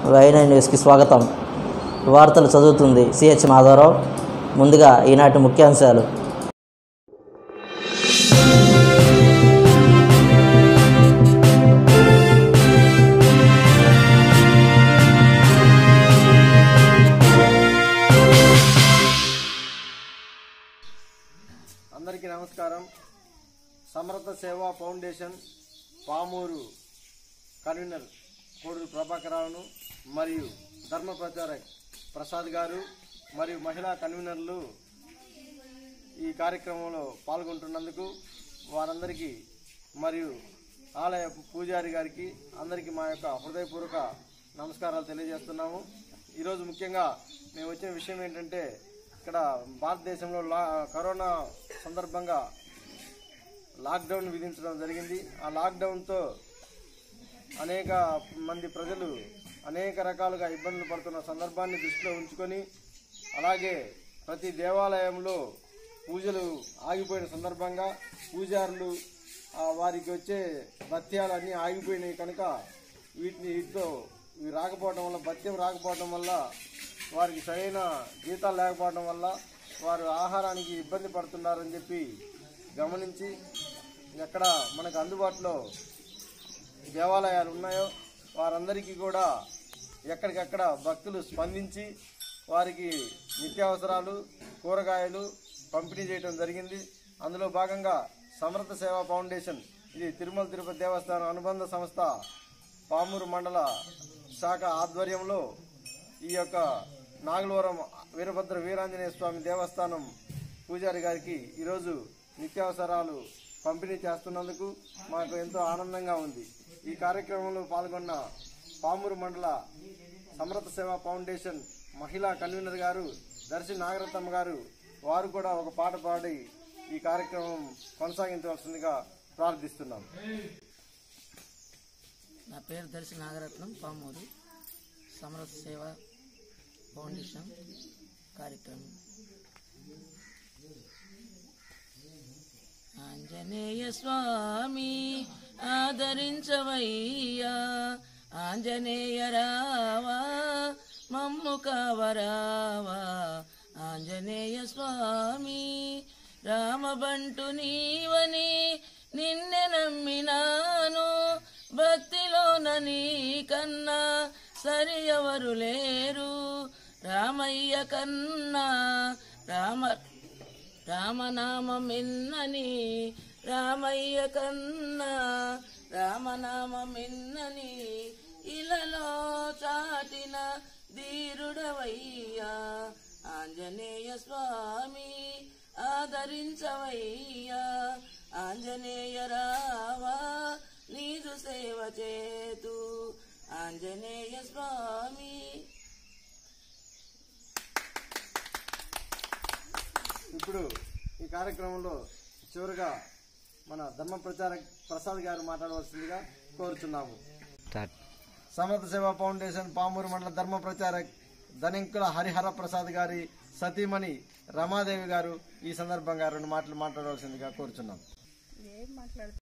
వైనా న్యూస్కి స్వాగతం వార్తలు చదువుతుంది సిహెచ్ మాధవరావు ముందుగా ఈనాటి ముఖ్యాంశాలు అందరికీ నమస్కారం సమర్థ సేవా ఫౌండేషన్ పామూరు కన్వీనర్ కోడూరు ప్రభాకరరావును మరియు ధర్మ ప్రచారక్ ప్రసాద్ గారు మరియు మహిళా కన్వీనర్లు ఈ కార్యక్రమంలో పాల్గొంటున్నందుకు వారందరికీ మరియు ఆలయ పూజారి గారికి అందరికీ మా యొక్క హృదయపూర్వక నమస్కారాలు తెలియజేస్తున్నాము ఈరోజు ముఖ్యంగా మేము వచ్చిన విషయం ఏంటంటే ఇక్కడ భారతదేశంలో లా కరోనా సందర్భంగా లాక్డౌన్ విధించడం జరిగింది ఆ లాక్డౌన్తో అనేక మంది ప్రజలు అనేక రకాలుగా ఇబ్బందులు పడుతున్న సందర్భాన్ని దృష్టిలో ఉంచుకొని అలాగే ప్రతి దేవాలయంలో పూజలు ఆగిపోయిన సందర్భంగా పూజారులు ఆ, వారికి వచ్చే భత్యాలు అన్నీ ఆగిపోయినాయి కనుక వీటిని వీటితో ఇవి రాకపోవడం వల్ల భత్యం రాకపోవడం వల్ల వారికి సరైన జీతాలు లేకపోవడం వల్ల వారు ఆహారానికి ఇబ్బంది పడుతున్నారని చెప్పి గమనించి ఎక్కడ మనకు అందుబాటులో దేవాలయాలు ఉన్నాయో వారందరికీ కూడా ఎక్కడికక్కడ భక్తులు స్పందించి వారికి నిత్యావసరాలు కూరగాయలు పంపిణీ చేయడం జరిగింది అందులో భాగంగా సమర్థ సేవా ఫౌండేషన్ ఇది తిరుమల తిరుపతి దేవస్థానం అనుబంధ సంస్థ పామూరు మండల శాఖ ఆధ్వర్యంలో ఈ యొక్క నాగలవరం వీరభద్ర వీరాంజనేయ స్వామి దేవస్థానం పూజారి గారికి ఈరోజు నిత్యావసరాలు పంపిణీ చేస్తున్నందుకు మాకు ఎంతో ఆనందంగా ఉంది ఈ కార్యక్రమంలో పాల్గొన్న పామూరు మండల సమర్థ సేవా ఫౌండేషన్ మహిళా కన్వీనర్ గారు దర్శి నాగరత్నమ్మ గారు వారు కూడా ఒక పాట పాడి ఈ కార్యక్రమం కొనసాగించవలసిందిగా ప్రార్థిస్తున్నాం నా పేరు దర్శి నాగరత్నం పామూరు సమరస సేవ ఫౌండేషన్ కార్యక్రమం ఆంజనేయ స్వామి ఆదరించవయ్యా ఆంజనేయ రావా మమ్ము కావరావా ఆంజనేయ స్వామి రామబంటు నీవని నిన్నె నమ్మినాను భక్తిలోన నీ కన్నా సరి ఎవరు లేరు రామయ్య కన్నా రామ రామనామమిన్నని రామయ్య కన్నా రామనామమిన్నని ఇలలో చాటిన ధీరుడవయ్యా ఆంజనేయ స్వామి ఆదరించవయ్యా ఆంజనేయ రావా నీదు సేవ చేతు ఆంజనేయ స్వామి ఇప్పుడు ఈ కార్యక్రమంలో చివరిగా మన ధర్మ ప్రచార ప్రసాద్ గారు మాట్లాడవలసిందిగా కోరుచున్నాము సమర్థ సేవా ఫౌండేషన్ పామూరు మండల ధర్మ ప్రచారక్ ధనింకుల హరిహర ప్రసాద్ గారి సతీమణి రమాదేవి గారు ఈ సందర్భంగా రెండు మాటలు మాట్లాడవలసిందిగా కోరుచున్నాం